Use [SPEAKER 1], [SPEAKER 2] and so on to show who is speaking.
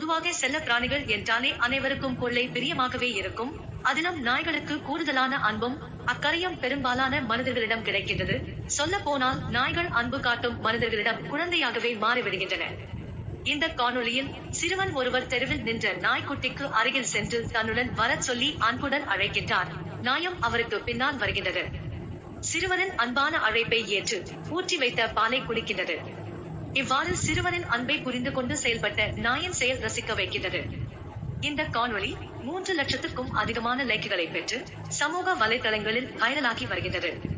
[SPEAKER 1] பொதுவாக செல்ல பிராணிகள் என்றாலே அனைவருக்கும் கொள்ளை பிரியமாகவே இருக்கும் அதிலும் நாய்களுக்கு கூடுதலான அன்பும் அக்கறையும் பெரும்பாலான மனிதர்களிடம் கிடைக்கின்றது சொல்ல போனால் நாய்கள் அன்பு காட்டும் மனிதர்களிடம் குழந்தையாகவே மாறிவிடுகின்றன இந்த காணொளியில் சிறுவன் ஒருவர் தெருவில் நின்ற நாய்க்குட்டிக்கு அருகில் சென்று தன்னுடன் வரச் சொல்லி அன்புடன் அழைக்கின்றார் நாயும் அவருக்கு பின்னால் வருகின்றது சிறுவனின் அன்பான அழைப்பை ஏற்று ஊற்றி வைத்த பாலை குடிக்கின்றது இவ்வாறு சிறுவனின் அன்பை புரிந்து கொண்டு செயல்பட்ட நாயின் செயல் ரசிக்க வைக்கின்றது இந்த காணொளி மூன்று லட்சத்துக்கும் அதிகமான லைக்குகளை பெற்று சமூக வலைதளங்களில் வைரலாகி வருகின்றது